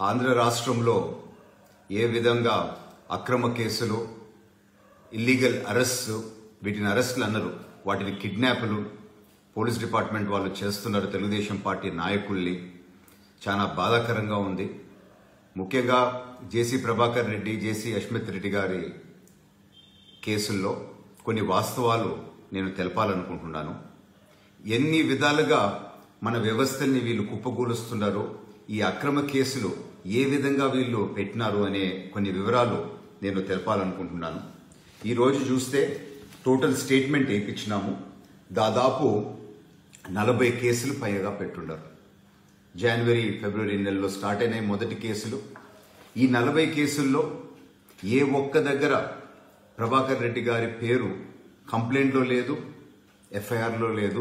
ఆంధ్ర రాష్ట్రంలో ఏ విధంగా అక్రమ కేసులు ఇల్లీగల్ అరెస్ట్ వీటిని అరెస్టులు అన్నారు వాటిని కిడ్నాపులు పోలీస్ డిపార్ట్మెంట్ వాళ్ళు చేస్తున్నారు తెలుగుదేశం పార్టీ నాయకుల్ని చాలా బాధాకరంగా ఉంది ముఖ్యంగా జేసీ ప్రభాకర్ రెడ్డి జేసీ అష్మిత్ రెడ్డి గారి కేసుల్లో కొన్ని వాస్తవాలు నేను తెలపాలనుకుంటున్నాను ఎన్ని విధాలుగా మన వ్యవస్థల్ని వీళ్ళు కుప్పగూలుస్తున్నారో ఈ అక్రమ కేసులు ఏ విధంగా వీళ్ళు పెట్టినారు అనే కొన్ని వివరాలు నేను తెలపాలనుకుంటున్నాను ఈ రోజు చూస్తే టోటల్ స్టేట్మెంట్ వేయించినాము దాదాపు నలభై కేసులు పైగా పెట్టుండారు జనవరి ఫిబ్రవరి నెలలో స్టార్ట్ అయినాయి మొదటి కేసులు ఈ నలభై కేసుల్లో ఏ ఒక్క దగ్గర ప్రభాకర్ రెడ్డి గారి పేరు కంప్లైంట్లో లేదు ఎఫ్ఐఆర్లో లేదు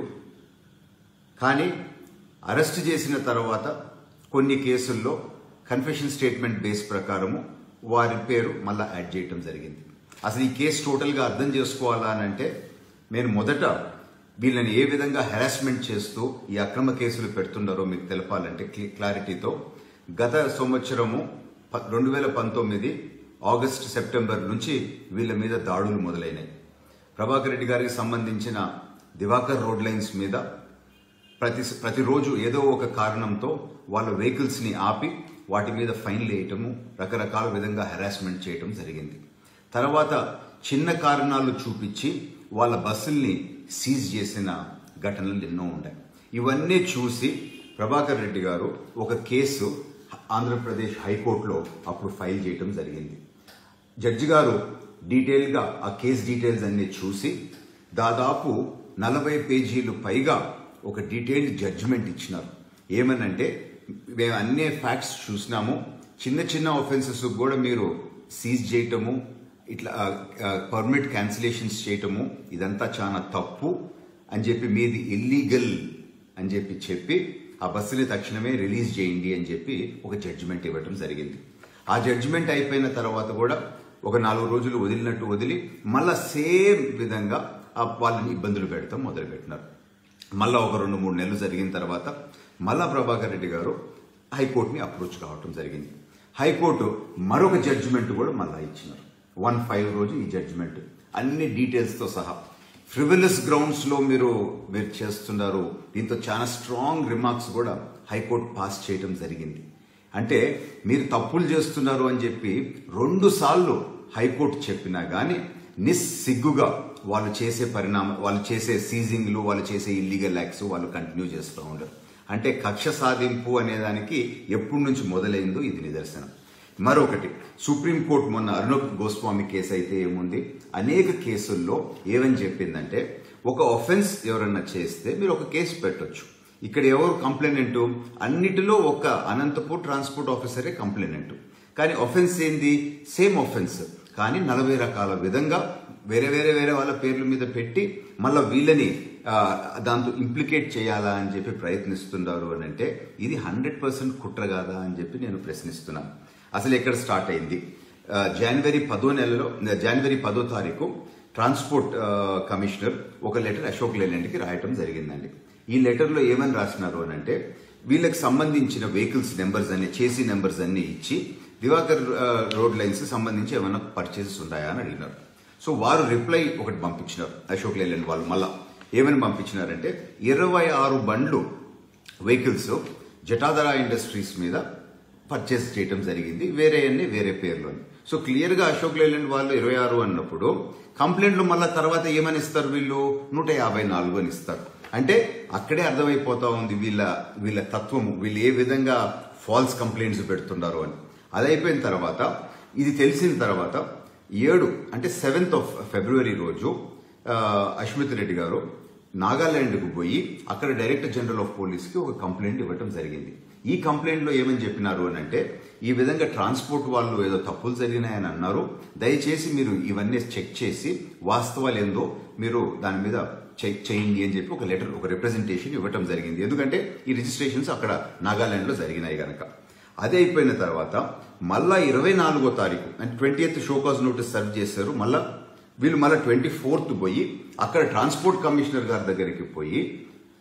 కానీ అరెస్ట్ చేసిన తర్వాత కొన్ని కేసుల్లో కన్ఫెషన్ స్టేట్మెంట్ బేస్ ప్రకారము వారి పేరు మళ్ళా యాడ్ చేయటం జరిగింది అసలు ఈ కేసు టోటల్గా అర్థం చేసుకోవాలా అని అంటే నేను మొదట వీళ్ళని ఏ విధంగా హెరాస్మెంట్ చేస్తూ ఈ అక్రమ కేసులు పెడుతున్నారో మీకు తెలపాలంటే క్లి- క్లారిటీతో గత సంవత్సరము రెండు వేల పంతొమ్మిది ఆగస్ట్ సెప్టెంబర్ నుంచి వీళ్ళ మీద దాడులు మొదలైనాయి ప్రభాకర్ రెడ్డి గారికి సంబంధించిన దివాకర్ రోడ్ లైన్స్ మీద ప్రతి ప్రతిరోజు ఏదో ఒక కారణంతో వాళ్ళ వెహికల్స్ ని ఆపి వాటి మీద ఫైన్లు వేయటము రకరకాల విధంగా హెరాస్మెంట్ చేయటం జరిగింది తర్వాత చిన్న కారణాలు చూపించి వాళ్ళ బస్సుల్ని సీజ్ చేసిన ఘటనలు ఎన్నో ఉన్నాయి ఇవన్నీ చూసి ప్రభాకర్ రెడ్డి గారు ఒక కేసు ఆంధ్రప్రదేశ్ హైకోర్టులో అప్పుడు ఫైల్ చేయటం జరిగింది జడ్జి గారు డీటెయిల్గా ఆ కేసు డీటెయిల్స్ అన్ని చూసి దాదాపు నలభై పేజీలు పైగా ఒక డీటెయిల్డ్ జడ్జిమెంట్ ఇచ్చినారు ఏమనంటే మేము అన్ని ఫ్యాక్ట్స్ చూసినాము చిన్న చిన్న ఆఫెన్సెస్ కూడా మీరు సీజ్ చేయటము ఇట్లా పర్మిట్ క్యాన్సిలేషన్స్ చేయటము ఇదంతా చాలా తప్పు అని చెప్పి మీది ఇల్లీగల్ అని చెప్పి చెప్పి ఆ బస్సుని తక్షణమే రిలీజ్ చేయండి అని చెప్పి ఒక జడ్జిమెంట్ ఇవ్వటం జరిగింది ఆ జడ్జిమెంట్ అయిపోయిన తర్వాత కూడా ఒక నాలుగు రోజులు వదిలినట్టు వదిలి మళ్ళా సేమ్ విధంగా ఆ వాళ్ళని ఇబ్బందులు పెడతాం మొదలుపెట్టినారు మళ్ళా ఒక రెండు మూడు నెలలు జరిగిన తర్వాత మళ్ళా ప్రభాకర్ రెడ్డి గారు హైకోర్టుని అప్రోచ్ కావటం జరిగింది హైకోర్టు మరొక జడ్జిమెంట్ కూడా మళ్ళా ఇచ్చినారు వన్ ఫైవ్ రోజు ఈ జడ్జిమెంట్ అన్ని డీటెయిల్స్తో సహా ఫ్రివిలస్ గ్రౌండ్స్ లో మీరు మీరు చేస్తున్నారు దీంతో చాలా స్ట్రాంగ్ రిమార్క్స్ కూడా హైకోర్టు పాస్ చేయడం జరిగింది అంటే మీరు తప్పులు చేస్తున్నారు అని చెప్పి రెండు సార్లు హైకోర్టు చెప్పినా గానీ నిస్సిగ్గుగా వాళ్ళు చేసే పరిణామ వాళ్ళు చేసే సీజింగ్లు వాళ్ళు చేసే ఇల్లీగల్ యాక్ట్స్ వాళ్ళు కంటిన్యూ చేస్తూ ఉండరు అంటే కక్ష సాధింపు అనేదానికి ఎప్పటి నుంచి మొదలైందో ఇది నిదర్శనం మరొకటి సుప్రీంకోర్టు మొన్న అర్ణబ్ గోస్వామి కేసు అయితే ఏముంది అనేక కేసుల్లో ఏమని చెప్పిందంటే ఒక ఒఫెన్స్ ఎవరన్నా చేస్తే మీరు ఒక కేసు పెట్టొచ్చు ఇక్కడ ఎవరు కంప్లైనెంట్ అన్నిటిలో ఒక అనంతపూర్ ట్రాన్స్పోర్ట్ ఆఫీసరే కంప్లైనెంట్ కానీ ఒఫెన్స్ ఏంది సేమ్ ఒఫెన్స్ కానీ నలభై రకాల విధంగా వేరే వేరే వేరే వాళ్ళ పేర్ల మీద పెట్టి మళ్ళీ వీళ్ళని ఆ, దాంతో ఇంప్లికేట్ చేయాలా అని చెప్పి ప్రయత్నిస్తున్నారు అని అంటే ఇది హండ్రెడ్ పర్సెంట్ కుట్ర కాదా అని చెప్పి నేను ప్రశ్నిస్తున్నాను అసలు ఎక్కడ స్టార్ట్ అయింది ఆ, జనవరి పదో నెలలో జనవరి పదో తారీఖు ట్రాన్స్పోర్ట్ ఆ, కమిషనర్ ఒక లెటర్ అశోక్ లేలాండ్కి రాయటం జరిగిందండి ఈ లెటర్లో ఏమని రాసినారు అని అంటే వీళ్ళకి సంబంధించిన వెహికల్స్ నెంబర్స్ అన్ని చేసి నెంబర్స్ అన్ని ఇచ్చి దివాకర్ ఆ, రోడ్ లైన్స్ సంబంధించి ఏమైనా పర్చేసెస్ ఉన్నాయా అని అడిగినారు సో వారు రిప్లై ఒకటి పంపించినారు అశోక్ లేలాండ్ వాళ్ళు మళ్ళా ఏమని పంపించినారంటే ఇరవై ఆరు బండ్లు వెహికల్స్ జటాధర ఇండస్ట్రీస్ మీద పర్చేస్ చేయడం జరిగింది వేరే అన్ని వేరే పేర్లు అని సో క్లియర్ గా అశోక్ లేలాండ్ వాళ్ళు ఇరవై ఆరు అన్నప్పుడు కంప్లైంట్లు మళ్ళా తర్వాత ఏమని ఇస్తారు వీళ్ళు నూట యాభై నాలుగు అని ఇస్తారు అంటే అక్కడే అర్థమైపోతా ఉంది వీళ్ళ వీళ్ళ తత్వము వీళ్ళు ఏ విధంగా ఫాల్స్ కంప్లైంట్స్ పెడుతున్నారు అని అది అయిపోయిన తర్వాత ఇది తెలిసిన తర్వాత ఏడు అంటే సెవెంత్ ఆఫ్ ఫిబ్రవరి రోజు ఆ, అశ్మిత్ రెడ్డి గారు నాగాలాండ్కు పోయి అక్కడ డైరెక్టర్ జనరల్ ఆఫ్ పోలీస్కి ఒక కంప్లైంట్ ఇవ్వటం జరిగింది ఈ కంప్లైంట్లో ఏమని చెప్పినారు అని అంటే ఈ విధంగా ట్రాన్స్పోర్ట్ వాళ్ళు ఏదో తప్పులు జరిగినాయని అన్నారు దయచేసి మీరు ఇవన్నీ చెక్ చేసి వాస్తవాలు ఏందో మీరు దాని మీద చెక్ చేయండి అని చెప్పి ఒక లెటర్ ఒక రిప్రజెంటేషన్ ఇవ్వటం జరిగింది ఎందుకంటే ఈ రిజిస్ట్రేషన్స్ అక్కడ నాగాలాండ్లో జరిగినాయి గనక అదే అయిపోయిన తర్వాత మళ్ళా ఇరవై నాలుగో తారీఖు అంటే twenty eighth show cause notice serve చేశారు మళ్ళా వీళ్ళు మళ్ళీ ట్వంటీ ఫోర్త్ పోయి అక్కడ ట్రాన్స్పోర్ట్ కమిషనర్ గారి దగ్గరికి పోయి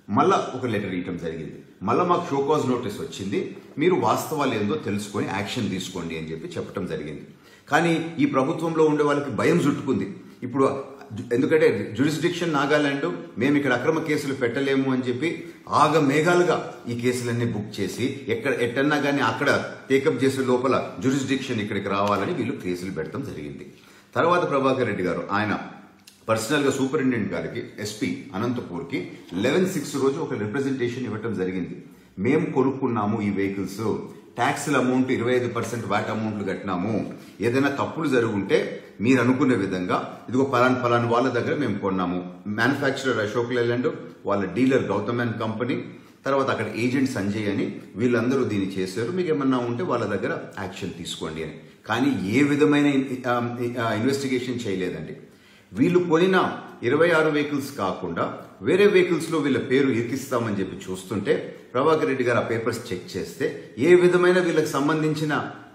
మళ్ళా ఒక లెటర్ ఇవ్వటం జరిగింది మళ్ళా మాకు షోకాజ్ నోటీస్ వచ్చింది మీరు వాస్తవాలు ఏందో తెలుసుకొని యాక్షన్ తీసుకోండి అని చెప్పి చెప్పడం జరిగింది కానీ ఈ ప్రభుత్వంలో ఉండే వాళ్ళకి భయం చుట్టుకుంది ఇప్పుడు ఎందుకంటే జ్యుడిస్డిక్షన్ నాగాలాండ్ మేము ఇక్కడ అక్రమ కేసులు పెట్టలేము అని చెప్పి ఆగ మేఘాలుగా ఈ కేసులన్నీ బుక్ చేసి ఎక్కడ ఎట్టన్నా కానీ అక్కడ టేకప్ చేసే లోపల జ్యుడిస్డిక్షన్ ఇక్కడికి రావాలని వీళ్ళు కేసులు పెట్టడం జరిగింది తర్వాత ప్రభాకర్ రెడ్డి గారు ఆయన పర్సనల్ గా సూపరింటెండెంట్ గారికి ఎస్పీ అనంతపూర్ కి లెవెన్ సిక్స్ రోజు ఒక రిప్రజెంటేషన్ ఇవ్వటం జరిగింది మేము కొనుక్కున్నాము ఈ వెహికల్స్ ట్యాక్స్ల అమౌంట్ ఇరవై ఐదు పర్సెంట్ వ్యాట్ అమౌంట్లు కట్టినాము ఏదైనా తప్పులు జరుగుంటే మీరు అనుకునే విధంగా ఇదిగో పలాన్ పలాన్ వాళ్ళ దగ్గర మేము కొన్నాము మ్యానుఫ్యాక్చరర్ అశోక్ లేలాండ్ వాళ్ళ డీలర్ గౌతమ్ అండ్ కంపెనీ తర్వాత అక్కడ ఏజెంట్ సంజయ్ అని వీళ్ళందరూ దీన్ని చేశారు మీకు ఏమన్నా ఉంటే వాళ్ళ దగ్గర యాక్షన్ తీసుకోండి అని కానీ ఏ విధమైన ఇన్వెస్టిగేషన్ చేయలేదండి వీళ్ళు కొనిన ఇరవై ఆరు వెహికల్స్ కాకుండా వేరే వెహికల్స్ లో వీళ్ళ పేరు ఇరికిస్తామని చెప్పి చూస్తుంటే ప్రభాకర్ రెడ్డి గారు ఆ పేపర్స్ చెక్ చేస్తే ఏ విధమైన వీళ్ళకి సంబంధించిన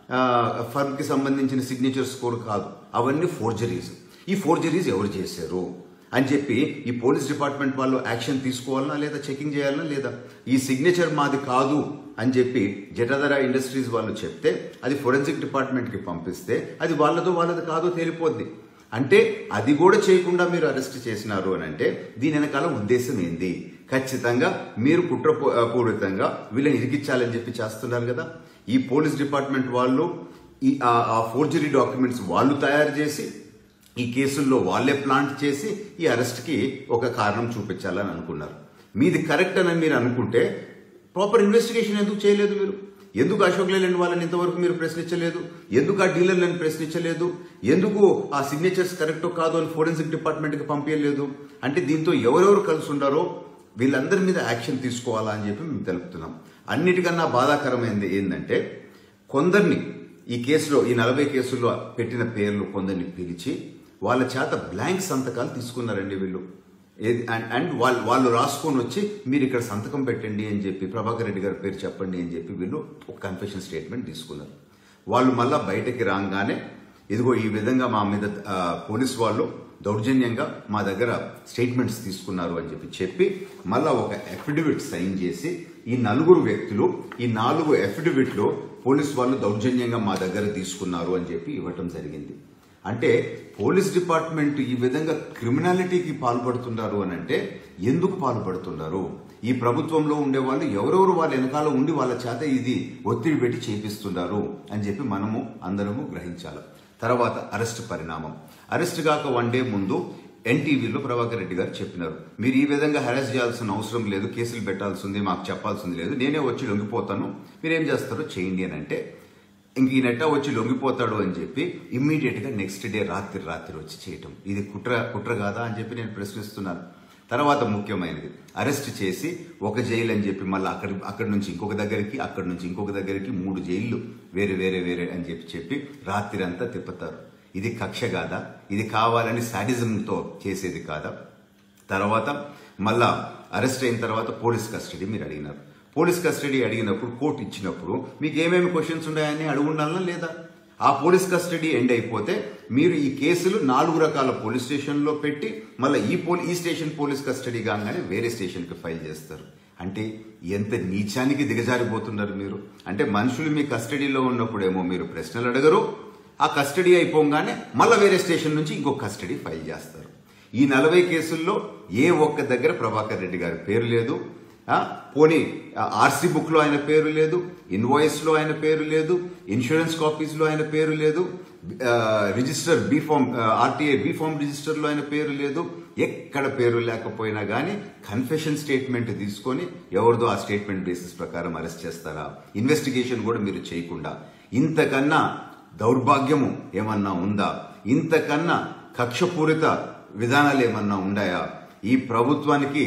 ఫర్మ్ కి సంబంధించిన సిగ్నేచర్ స్కోర్ కాదు అవన్నీ ఫోర్జరీస్ ఈ ఫోర్జరీస్ ఎవరు చేశారు అని చెప్పి ఈ పోలీస్ డిపార్ట్మెంట్ వాళ్ళు యాక్షన్ తీసుకోవాలనా లేదా చెకింగ్ చేయాలనా లేదా ఈ సిగ్నేచర్ మాది కాదు అని చెప్పి జటాధర ఇండస్ట్రీస్ వాళ్ళు చెప్తే అది ఫోరెన్సిక్ డిపార్ట్మెంట్ కి పంపిస్తే అది వాళ్ళదో వాళ్ళది కాదో తేలిపోద్ది అంటే అది కూడా చేయకుండా మీరు అరెస్ట్ చేసినారు అని అంటే దీని వెనకాల ఉద్దేశం ఏంది ఖచ్చితంగా మీరు కుట్రపూరితంగా వీళ్ళని ఇరికిచ్చాలని చెప్పి చేస్తున్నారు కదా ఈ పోలీస్ డిపార్ట్మెంట్ వాళ్ళు ఈ ఆ ఫోర్జరీ డాక్యుమెంట్స్ వాళ్ళు తయారు చేసి ఈ కేసుల్లో వాళ్ళే ప్లాంట్ చేసి ఈ అరెస్ట్కి ఒక కారణం చూపించాలని అనుకున్నారు మీది కరెక్ట్ అని మీరు అనుకుంటే ప్రాపర్ ఇన్వెస్టిగేషన్ ఎందుకు చేయలేదు మీరు ఎందుకు అశోక్ లేలాండ్ వాళ్ళని ఇంతవరకు మీరు ప్రశ్నించలేదు ఎందుకు ఆ డీలర్లను ప్రశ్నించలేదు ఎందుకు ఆ సిగ్నేచర్స్ కరెక్టో కాదో అని ఫోరెన్సిక్ డిపార్ట్మెంట్కి పంపించలేదు అంటే దీంతో ఎవరెవరు కలిసి ఉండారో వీళ్ళందరి మీద యాక్షన్ తీసుకోవాలా అని చెప్పి మేము తెలుపుతున్నాం అన్నిటికన్నా బాధాకరమైనది ఏంటంటే కొందరిని ఈ కేసులో ఈ నలభై కేసుల్లో పెట్టిన పేర్లు కొందరిని పిలిచి వాళ్ళ చేత బ్లాంక్ సంతకాలు తీసుకున్నారండి వీళ్ళు ఏది అండ్ అండ్ వాళ్ళు వాళ్ళు రాసుకొని వచ్చి మీరు ఇక్కడ సంతకం పెట్టండి అని చెప్పి ప్రభాకర్ రెడ్డి గారి పేరు చెప్పండి అని చెప్పి వీళ్ళు ఒక కన్ఫెషన్ స్టేట్మెంట్ తీసుకున్నారు వాళ్ళు మళ్ళా బయటకి రాగానే ఇదిగో ఈ విధంగా మా మీద ఆ, పోలీస్ వాళ్ళు దౌర్జన్యంగా మా దగ్గర స్టేట్మెంట్స్ తీసుకున్నారు అని చెప్పి చెప్పి మళ్ళా ఒక అఫిడవిట్ సైన్ చేసి ఈ నలుగురు వ్యక్తులు ఈ నాలుగు అఫిడవిట్లు పోలీస్ వాళ్ళు దౌర్జన్యంగా మా దగ్గర తీసుకున్నారు అని చెప్పి ఇవ్వటం జరిగింది అంటే పోలీస్ డిపార్ట్మెంట్ ఈ విధంగా క్రిమినాలిటీకి పాల్పడుతున్నారు అని అంటే ఎందుకు పాల్పడుతున్నారు ఈ ప్రభుత్వంలో ఉండే వాళ్ళు ఎవరెవరు వాళ్ళ వెనకాల ఉండి వాళ్ళ చేత ఇది ఒత్తిడి పెట్టి చేపిస్తున్నారు అని చెప్పి మనము అందరము గ్రహించాలి తర్వాత అరెస్ట్ పరిణామం అరెస్ట్ కాక వన్ డే ముందు ఎన్టీవీలో ప్రభాకర్ రెడ్డి గారు చెప్పినారు మీరు ఈ విధంగా హెరాస్ చేయాల్సిన అవసరం లేదు కేసులు పెట్టాల్సింది మాకు చెప్పాల్సింది లేదు నేనే వచ్చి లొంగిపోతాను మీరేం చేస్తారో చేయండి అని అంటే ఇంక ఈ నెట్టా వచ్చి లొంగిపోతాడు అని చెప్పి ఇమ్మీడియట్ గా నెక్స్ట్ డే రాత్రి రాత్రి వచ్చి చేయటం ఇది కుట్ర కుట్ర కాదా అని చెప్పి నేను ప్రశ్నిస్తున్నాను తర్వాత ముఖ్యమైనది అరెస్ట్ చేసి ఒక జైలు అని చెప్పి మళ్ళీ అక్కడి అక్కడి నుంచి ఇంకొక దగ్గరికి అక్కడి నుంచి ఇంకొక దగ్గరికి మూడు జైళ్ళు వేరే వేరే వేరే అని చెప్పి చెప్పి రాత్రి అంతా తిప్పుతారు ఇది కక్ష కాదా ఇది కావాలని శాడిజంతో చేసేది కాదా తర్వాత మళ్ళా అరెస్ట్ అయిన తర్వాత పోలీస్ కస్టడీ మీరు అడిగినారు పోలీస్ కస్టడీ అడిగినప్పుడు కోర్టు ఇచ్చినప్పుడు మీకు ఏమేమి క్వశ్చన్స్ ఉన్నాయని అడుగుండాలనా లేదా ఆ పోలీస్ కస్టడీ ఎండ్ అయిపోతే మీరు ఈ కేసులు నాలుగు రకాల పోలీస్ స్టేషన్లో పెట్టి మళ్ళీ ఈ పోలీ ఈ స్టేషన్ పోలీస్ కస్టడీ కాగానే వేరే స్టేషన్కి ఫైల్ చేస్తారు అంటే ఎంత నీచానికి దిగజారిపోతున్నారు మీరు అంటే మనుషులు మీ కస్టడీలో ఉన్నప్పుడేమో మీరు ప్రశ్నలు అడగరు ఆ కస్టడీ అయిపోగానే మళ్ళీ వేరే స్టేషన్ నుంచి ఇంకో కస్టడీ ఫైల్ చేస్తారు ఈ నలభై కేసుల్లో ఏ ఒక్క దగ్గర ప్రభాకర్ రెడ్డి గారి పేరు లేదు ఆ, పోనీ ఆర్సీ బుక్ లో ఆయన పేరు లేదు ఇన్వాయిస్ లో ఆయన పేరు లేదు ఇన్సూరెన్స్ కాపీస్ లో ఆయన పేరు లేదు ఆ, register B form RTI B form register లో ఆయన పేరు లేదు ఎక్కడ పేరు లేకపోయినా గానీ కన్ఫెషన్ స్టేట్మెంట్ తీసుకొని ఎవరిదో ఆ స్టేట్మెంట్ బేసిస్ ప్రకారం అరెస్ట్ చేస్తారా ఇన్వెస్టిగేషన్ కూడా మీరు చేయకుండా ఇంతకన్నా దౌర్భాగ్యము ఏమన్నా ఉందా ఇంతకన్నా కక్షపూరిత విధానాలు ఏమన్నా ఉన్నాయా ఈ ప్రభుత్వానికి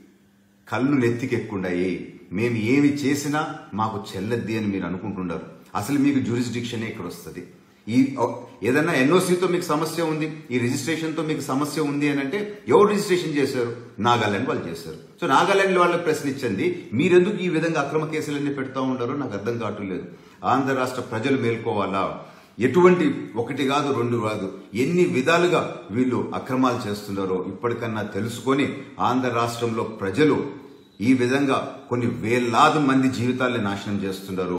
కళ్ళు నెత్తికెక్కుండాయి మేము ఏమి చేసినా మాకు చెల్లద్ది అని మీరు అనుకుంటున్నారు అసలు మీకు జ్యూరిస్డిక్షనే ఇక్కడ వస్తుంది ఈ ఏదన్నా ఎన్ఓసీతో మీకు సమస్య ఉంది ఈ రిజిస్ట్రేషన్తో మీకు సమస్య ఉంది అని అంటే ఎవరు రిజిస్ట్రేషన్ చేశారు నాగాలాండ్ వాళ్ళు చేశారు సో నాగాలాండ్ వాళ్ళకి ప్రశ్నించండి మీరెందుకు ఈ విధంగా అక్రమ కేసులన్నీ పెడతా ఉంటారో నాకు అర్థం కావటం లేదు ఆంధ్ర రాష్ట్ర ప్రజలు మేల్కోవాలా ఎటువంటి ఒకటి కాదు రెండు కాదు ఎన్ని విధాలుగా వీళ్ళు అక్రమాలు చేస్తున్నారో ఇప్పటికన్నా తెలుసుకొని ఆంధ్ర రాష్ట్రంలో ప్రజలు ఈ విధంగా కొన్ని వేలాది మంది జీవితాల్ని నాశనం చేస్తున్నారు